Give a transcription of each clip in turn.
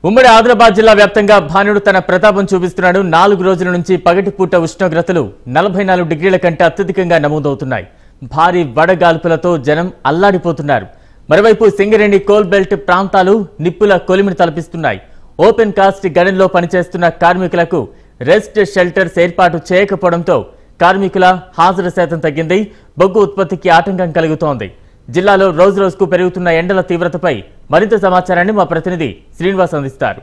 ఉమ్మడి ఆదిలాబాద్ జిల్లా వ్యాప్తంగా భానుడు తన ప్రతాపం చూపిస్తున్నాడు నాలుగు రోజుల నుంచి పగటిపూట ఉష్ణోగ్రతలు నలభై నాలుగు డిగ్రీల కంటే అత్యధికంగా నమోదవుతున్నాయి భారీ వడగాల్పులతో జనం అల్లాడిపోతున్నారు మరోవైపు సింగరేణి కోల్ బెల్ట్ ప్రాంతాలు నిప్పుల కొలిమిని తలపిస్తున్నాయి ఓపెన్ కాస్ట్ గనుల్లో పనిచేస్తున్న కార్మికులకు రెస్ట్ షెల్టర్స్ ఏర్పాటు చేయకపోవడంతో కార్మికుల హాజరు శాతం తగ్గింది బొగ్గు ఉత్పత్తికి ఆటంకం కలుగుతోంది జిల్లాలో రోజు రోజుకు పెరుగుతున్న ఎండల తీవ్రతపై మరింత సమాచారాన్ని మా ప్రతినిధి శ్రీనివాస్ అందిస్తారు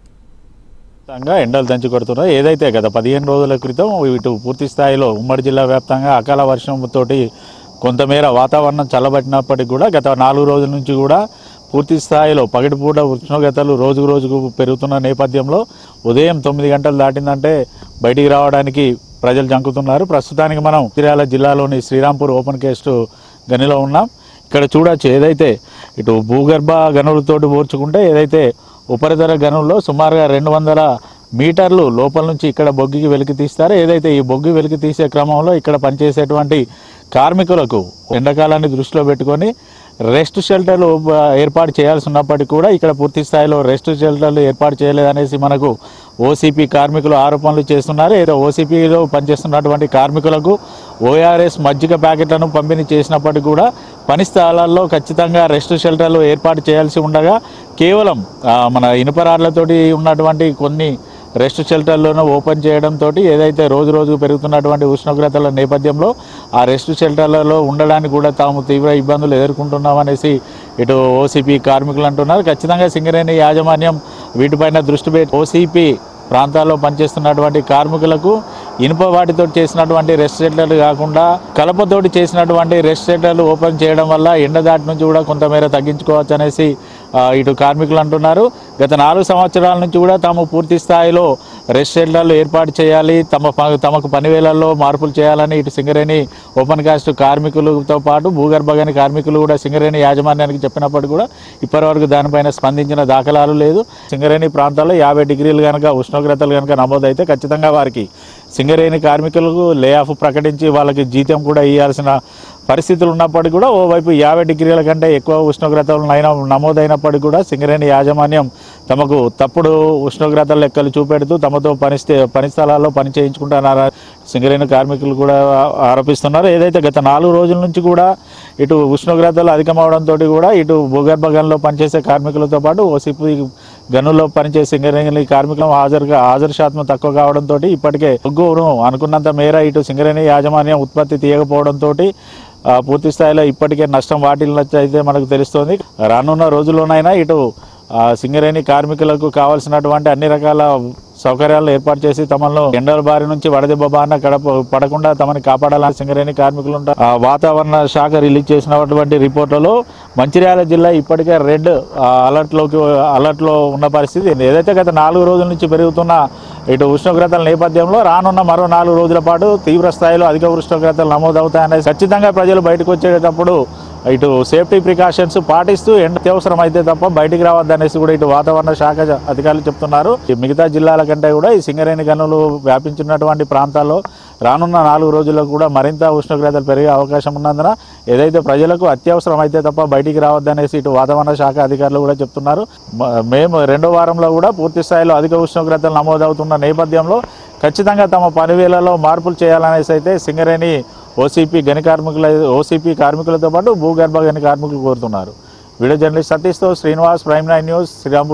వ్యాప్తంగా ఎండలు దంచి కొడుతున్నాయి ఏదైతే గత పదిహేను రోజుల క్రితం ఇటు పూర్తి స్థాయిలో ఉమ్మడి జిల్లా వ్యాప్తంగా అకాల వర్షంతోటి కొంతమేర వాతావరణం చల్లబట్టినప్పటికీ కూడా గత నాలుగు రోజుల నుంచి కూడా పూర్తి స్థాయిలో పగటిపూట ఉష్ణోగ్రతలు రోజు రోజుకు పెరుగుతున్న నేపథ్యంలో ఉదయం తొమ్మిది గంటలు దాటిందంటే బయటికి రావడానికి ప్రజలు జంకుతున్నారు ప్రస్తుతానికి మనం చిరాల జిల్లాలోని శ్రీరాంపూర్ ఓపెన్ కేస్ట్ గనిలో ఉన్నాం ఇక్కడ చూడొచ్చు ఏదైతే ఇటు భూగర్భ గనులతోటి పోల్చుకుంటే ఏదైతే ఉపరితల గనుల్లో సుమారుగా రెండు వందల మీటర్లు లోపల నుంచి ఇక్కడ బొగ్గికి వెలికి తీస్తారు ఏదైతే ఈ బొగ్గి వెలికి తీసే క్రమంలో ఇక్కడ పనిచేసేటువంటి కార్మికులకు ఎండాకాలాన్ని దృష్టిలో పెట్టుకొని రెస్ట్ షెల్టర్లు ఆ, ఏర్పాటు చేయాల్సి ఉన్నప్పటికీ కూడా ఇక్కడ పూర్తి స్థాయిలో రెస్ట్ షెల్టర్లు ఏర్పాటు చేయలేదనేసి మనకు ఓసీపీ కార్మికులు ఆరోపణలు చేస్తున్నారు ఏదో ఓసీపీలో పనిచేస్తున్నటువంటి కార్మికులకు ఓఆర్ఎస్ మజ్జిగ ప్యాకెట్లను పంపిణీ చేసినప్పటికీ కూడా పని స్థలాల్లో ఖచ్చితంగా రెస్ట్ షెల్టర్లు ఏర్పాటు చేయాల్సి ఉండగా కేవలం ఆ, మన ఇనుప రాడ్లతోటి ఉన్నటువంటి కొన్ని రెస్ట్ షెల్టర్లను ఓపెన్ చేయడంతో ఏదైతే రోజు రోజు పెరుగుతున్నటువంటి ఉష్ణోగ్రతల నేపథ్యంలో ఆ రెస్ట్ షెల్టర్లలో ఉండడానికి కూడా తాము తీవ్ర ఇబ్బందులు ఎదుర్కొంటున్నామనేసి ఇటు ఓసీపీ కార్మికులు అంటున్నారు ఖచ్చితంగా సింగరేణి యాజమాన్యం వీటిపైన దృష్టి పెట్టి ఓసీపీ ప్రాంతాల్లో పనిచేస్తున్నటువంటి కార్మికులకు ఇనుప వాటితో చేసినటువంటి రెస్ట్ షెల్టర్లు కాకుండా కలపతోటి చేసినటువంటి రెస్ట్ షెల్టర్లు ఓపెన్ చేయడం వల్ల ఎండ దాటి నుంచి కూడా కొంతమేర తగ్గించుకోవచ్చు అనేసి ఆ, ఇటు కార్మికులు అంటున్నారు గత నాలుగు సంవత్సరాల నుంచి కూడా తాము పూర్తి స్థాయిలో రెస్ట్ షెల్టర్లు ఏర్పాటు చేయాలి తమ ప- తమకు పని వేళల్లో మార్పులు చేయాలని ఇటు సింగరేణి ఓపెన్ కాస్ట్ కార్మికులతో పాటు భూగర్భగని కార్మికులు కూడా సింగరేణి యాజమాన్యానికి చెప్పినప్పటికీ కూడా ఇప్పటివరకు దానిపైన స్పందించిన దాఖలాలు లేదు సింగరేణి ప్రాంతాల్లో యాభై డిగ్రీలు కనుక ఉష్ణోగ్రతలు కనుక నమోదైతే ఖచ్చితంగా వారికి సింగరేణి కార్మికులకు లే ఆఫ్ ప్రకటించి వాళ్ళకి జీతం కూడా ఇవ్వాల్సిన పరిస్థితులు ఉన్నప్పటికీ కూడా ఓవైపు యాభై డిగ్రీల కంటే ఎక్కువ ఉష్ణోగ్రతలు అయిన నమోదైనప్పటికీ కూడా సింగరేణి యాజమాన్యం తమకు తప్పుడు ఉష్ణోగ్రతల లెక్కలు చూపెడుతూ తమతో పని స్థే- పని స్థలాల్లో పని చేయించుకుంటున్నారా సింగరేణి కార్మికులు కూడా ఆరోపిస్తున్నారు ఏదైతే గత నాలుగు రోజుల నుంచి కూడా ఇటు ఉష్ణోగ్రతలు అధికమవడంతో కూడా ఇటు భూగర్భ గనుల్లో పనిచేసే కార్మికులతో పాటు ఓసిపి గనుల్లో పనిచేసే సింగరేణి కార్మికులు హాజరుగా హాజరు శాతం తక్కువ కావడంతో ఇప్పటికే బొగ్గును అనుకున్నంత మేర ఇటు సింగరేణి యాజమాన్యం ఉత్పత్తి తీయకపోవడంతో పూర్తి స్థాయిలో ఇప్పటికే నష్టం వాటిల్లినట్టు అయితే మనకు తెలుస్తోంది రానున్న రోజుల్లోనైనా ఇటు ఆ, సింగరేణి కార్మికులకు కావాల్సినటువంటి అన్ని రకాల సౌకర్యాలను ఏర్పాటు చేసి తమను ఎండల బారి నుంచి వడదెబ్బ బారిన గడప పడకుండా తమని కాపాడాలని సింగరేణి కార్మికులు ఉంటారు ఆ, వాతావరణ శాఖ రిలీజ్ చేసినటువంటి రిపోర్ట్లలో మంచిర్యాల జిల్లా ఇప్పటికే రెడ్ అలర్ట్లోకి అలర్ట్లో ఉన్న పరిస్థితి ఏదైతే గత నాలుగు రోజుల నుంచి పెరుగుతున్న ఇటు ఉష్ణోగ్రతల నేపథ్యంలో రానున్న మరో నాలుగు రోజుల పాటు తీవ్ర స్థాయిలో అధిక ఉష్ణోగ్రతలు నమోదవుతాయనేది ఖచ్చితంగా ప్రజలు బయటకు వచ్చేటప్పుడు ఇటు సేఫ్టీ ప్రికాషన్స్ పాటిస్తూ ఎండ అత్యవసరం అయితే తప్ప బయటికి రావద్దనేసి కూడా ఇటు వాతావరణ శాఖ అధికారులు చెప్తున్నారు ఈ మిగతా జిల్లాల కంటే కూడా ఈ సింగరేణి గనులు వ్యాపించినటువంటి ప్రాంతాల్లో రానున్న నాలుగు రోజుల్లో కూడా మరింత ఉష్ణోగ్రతలు పెరిగే అవకాశం ఉన్నందున ఏదైతే ప్రజలకు అత్యవసరం అయితే తప్ప బయటికి రావద్దనేసి ఇటు వాతావరణ శాఖ అధికారులు కూడా చెప్తున్నారు మ- మేము రెండో వారంలో కూడా పూర్తి స్థాయిలో అధిక ఉష్ణోగ్రతలు నమోదవుతున్న నేపథ్యంలో ఖచ్చితంగా తమ పని వేళల్లో మార్పులు చేయాలనేసి అయితే సింగరేణి ఓసీపీ గని కార్మికుల ఓసీపీ కార్మికులతో పాటు భూగర్భ గని కార్మికులు కోరుతున్నారు వీడియో జర్నలిస్ట్ సతీష్తో Srinivas prime nine news Srirampur